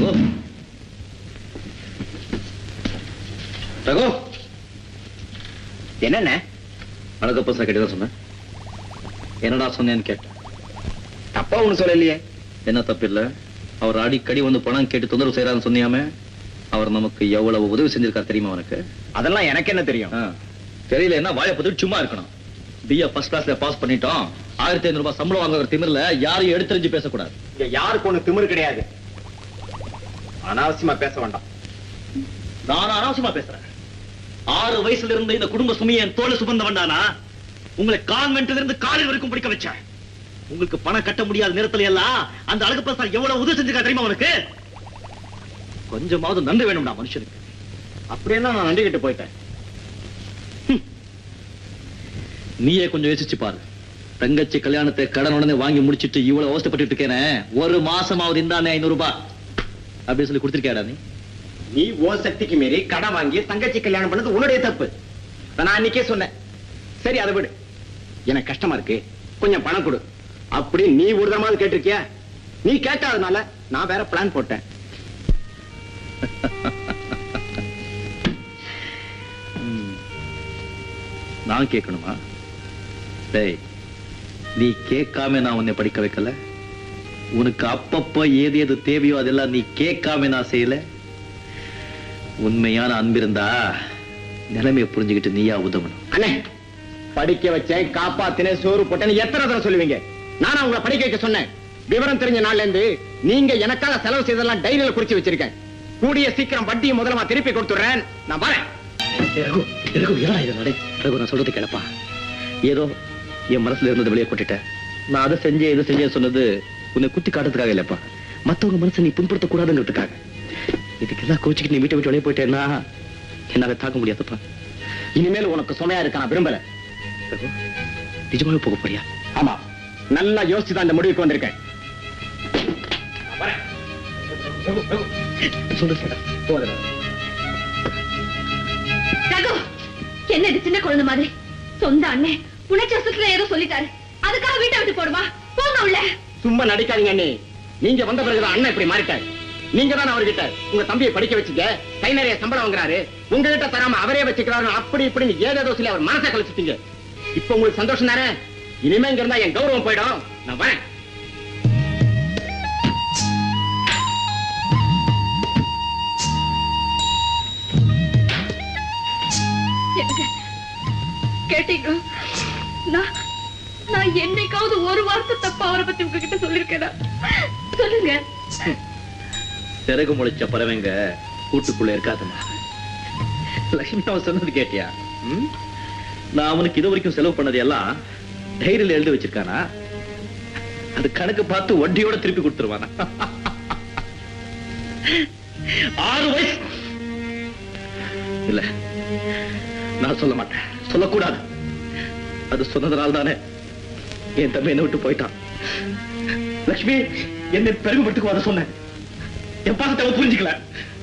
ரகு ரகு என்னண்ணே அழகப்ப சார் கேட்டு சொன்னேன் என்னடா சொன்னேன்னு கேட்டேன் தப்பா ஒண்ணு சொல்லலையே என்ன தப்பு இல்ல அவர் அடிக்கடி வந்து பணம் கேட்டு தொந்தரவு செய்யறான்னு சொன்னியாமே அவர் நமக்கு எவ்வளவு உதவி செஞ்சிருக்கார் தெரியுமா உனக்கு அதெல்லாம் எனக்கு என்ன தெரியும் ஆ. தெரியல என்ன வாயை பத்தி சும்மா இருக்கணும் பிஏ ஃபர்ஸ்ட் கிளாஸ்ல பாஸ் பண்ணிட்டோம் ஆயிரத்தி ஐநூறு ரூபாய் சம்பளம் வாங்குற திமிர்ல யாரையும் எடுத்தறிஞ்சு பேசக்கூடாது இங்க யாருக்கு ஒண்ணு திமிரு கிடையாது அனாவசியமா பேச வேண்டாம் நான் அனாவசியமா பேசுறேன் ஆறு வயசுல இருந்து இந்த குடும்ப சுமையை என் தோல் சுமந்த வேண்டானா உங்களை கான்வென்ட்ல இருந்து காலேஜ் வரைக்கும் படிக்க வச்சேன் உங்களுக்கு பணம் கட்ட முடியாத நேரத்துல எல்லாம் அந்த அழகப்பா சார் எவ்வளவு உதவி செஞ்சிருக்கா தெரியுமா உனக்கு கொஞ்சமாவது நன்றி வேணும்டா மனுஷனுக்கு அப்படியே நான் நன்றி கிட்ட போயிட்டேன் நீயே கொஞ்சம் யோசிச்சு பாரு தங்கச்சி கல்யாணத்தை கடன் உடனே வாங்கி முடிச்சிட்டு இவ்வளவு அவஸ்தைப்பட்டு இருக்கேனே ஒரு மாசமாவது இந்தானே ஐநூறு ரூபாய் அப்படின்னு சொல்லி கொடுத்திருக்கியாடா நீ நீ ஓ சக்திக்கு மீறி கடன் வாங்கி தங்கச்சி கல்யாணம் பண்ணது உன்னுடைய தப்பு அத நான் அன்னைக்கே சொன்னேன் சரி அதை விடு எனக்கு கஷ்டமா இருக்கு கொஞ்சம் பணம் கொடு அப்படி நீ ஒரு தரமாவது கேட்டிருக்கியா நீ கேட்டாதனால நான் வேற பிளான் போட்டேன் நான் கேட்கணுமா டேய் நீ கேட்காம நான் உன்னை படிக்க வைக்கல உனக்கு அப்பப்ப ஏது எது தேவையோ அதெல்லாம் நீ கேட்காம நான் செய்யல உண்மையான அன்பிருந்தா நிலைமையை புரிஞ்சுக்கிட்டு நீயா உதவணும் அண்ணே படிக்க வச்சேன் காப்பாத்தினேன் சோறு போட்டேன்னு எத்தனை தடவை சொல்லுவீங்க நானா உங்களை படிக்க வைக்க சொன்னேன் விவரம் தெரிஞ்ச நாள்ல இருந்து நீங்க எனக்காக செலவு செய்ததெல்லாம் டைரியில குறிச்சு வச்சிருக்கேன் கூடிய சீக்கிரம் வட்டியும் முதலமா திருப்பி கொடுத்துறேன் நான் வரேன் ரகு ரகு என்னடா இது நடை ரகு நான் சொல்றது கேளப்பா ஏதோ என் மனசுல இருந்தது வெளியே கொட்டிட்டேன் நான் அதை செஞ்சேன் இதை செஞ்சேன் சொன்னது உன்னை குத்தி காட்டுறதுக்காக இல்லப்பா மத்தவங்க மனசை நீ புண்படுத்த கூடாதுங்கிறதுக்காக இதுக்கெல்லாம் கோச்சிக்கிட்டு நீ வீட்டை விட்டு வெளியே போயிட்டேன்னா என்னால தாக்க முடியாதுப்பா இனிமேல் உனக்கு சுமையா இருக்க நான் விரும்பல ரகு நிஜமாவே போக போறியா ஆமா நல்லா யோசிச்சு தான் இந்த முடிவுக்கு வந்திருக்கேன் சொல்லு சொல்ல ரகு என்ன இது சின்ன குழந்தை மாதிரி சொந்த அண்ணன் உணர்ச்சி வசத்துல ஏதோ சொல்லிட்டாரு அதுக்காக வீட்டை விட்டு போடுமா போங்க உள்ள சும்மா நடிக்காதீங்க அண்ணி நீங்க வந்த பிறகுதான் அண்ணன் இப்படி மாறிட்டார் நீங்க தான் அவர்கிட்ட உங்க தம்பியை படிக்க வச்சுக்க கை நிறைய சம்பளம் வாங்குறாரு உங்ககிட்ட தராம அவரே வச்சுக்கிறாரு அப்படி இப்படின்னு ஏதேதோ சொல்லி அவர் மனசை கழிச்சிட்டீங்க இப்ப உங்களுக்கு சந்தோஷம் தானே இனிமே இங்க இருந்தா என் கௌரவம் போயிடும் நான் வரேன் எனக்கு கேட்டீங்க நான் நான் என்னைக்காவது ஒரு வார்த்தை தப்பா அவரை பத்தி உங்ககிட்ட சொல்லிருக்கேனா சொல்லுங்க சிறகு முளைச்ச பறவைங்க கூட்டுக்குள்ள இருக்காதுமா லட்சுமி அவன் சொன்னது கேட்டியா ம்? நான் அவனுக்கு இது வரைக்கும் செலவு பண்ணது எல்லாம் டைரியில எழுதி வச்சிருக்கானா அது கணக்கு பார்த்து வட்டியோட திருப்பி கொடுத்துருவானா ஆறு வயசு இல்ல நான் சொல்ல மாட்டேன் சொல்லக்கூடாது அது சொன்னதுனால தானே என் தம்பி என்ன விட்டு போயிட்டான் லட்சுமி என்னை பெருமைப்பட்டுக்கு வர சொன்னேன் என் பாசத்தை அவன் புரிஞ்சுக்கல